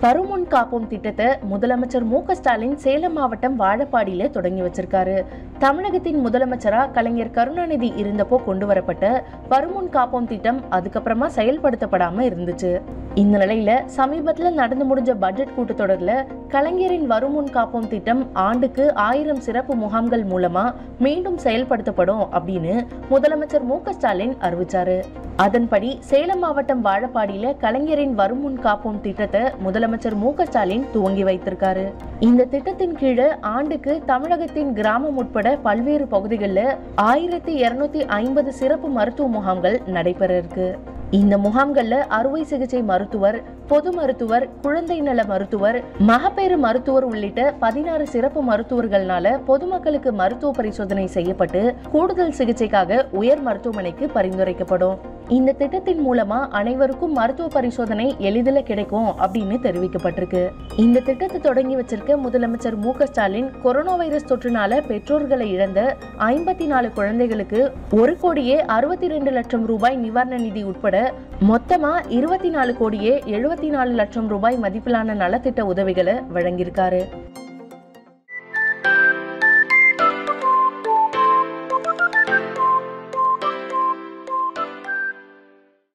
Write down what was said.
வருமுன் காப்போம் திட்டத்தை முதலமைச்சர் மு க ஸ்டாலின் சேலம் மாவட்டம் வாழப்பாடியில தொடங்கி வச்சிருக்காரு தமிழகத்தின் முதலமைச்சரா கலைஞர் கருணாநிதி இருந்தப்போ கொண்டு வரப்பட்ட வருமுன் காப்போம் திட்டம் அதுக்கப்புறமா செயல்படுத்தப்படாம இருந்துச்சு இந்த நிலையில சமீபத்துல நடந்து முடிஞ்ச பட்ஜெட் கூட்டத்தொடர்ல கலைஞரின் வருமுன் காப்போம் திட்டம் ஆண்டுக்கு ஆயிரம் சிறப்பு முகாம்கள் மூலமா மீண்டும் செயல்படுத்தப்படும் அப்படின்னு முதலமைச்சர் மு க ஸ்டாலின் அறிவிச்சாரு அதன்படி சேலம் மாவட்டம் வாழப்பாடியில கலைஞரின் வருமுன் காப்போம் திட்டத்தை முதலமைச்சர் மு க ஸ்டாலின் துவங்கி வைத்திருக்காரு இந்த திட்டத்தின் கீழே ஆண்டுக்கு தமிழகத்தின் கிராமம் உட்பட பல்வேறு பகுதிகளில் ஆயிரத்தி இருநூத்தி ஐம்பது சிறப்பு மருத்துவ முகாம்கள் நடைபெற இருக்கு இந்த முகாம்கள்ல அறுவை சிகிச்சை மருத்துவர் பொது மருத்துவர் குழந்தை நல மருத்துவர் மகப்பேறு மருத்துவர் உள்ளிட்ட பதினாறு சிறப்பு மருத்துவர்கள்னால பொதுமக்களுக்கு மருத்துவ பரிசோதனை செய்யப்பட்டு கூடுதல் சிகிச்சைக்காக உயர் மருத்துவமனைக்கு பரிந்துரைக்கப்படும் இந்த திட்டத்தின் மூலமா அனைவருக்கும் மருத்துவ பரிசோதனை எளிதில் கிடைக்கும் அப்படின்னு தெரிவிக்கப்பட்டிருக்கு இந்த திட்டத்தை தொடங்கி வச்சிருக்க முதலமைச்சர் மு க ஸ்டாலின் கொரோனா வைரஸ் தொற்றுனால பெற்றோர்களை இழந்த ஐம்பத்தி நாலு குழந்தைகளுக்கு ஒரு கோடியே அறுபத்தி ரெண்டு லட்சம் ரூபாய் நிவாரண நிதி உட்பட மொத்தமா இருபத்தி நாலு கோடியே எழுபத்தி நாலு லட்சம் ரூபாய் மதிப்பிலான நலத்திட்ட உதவிகளை வழங்கியிருக்காரு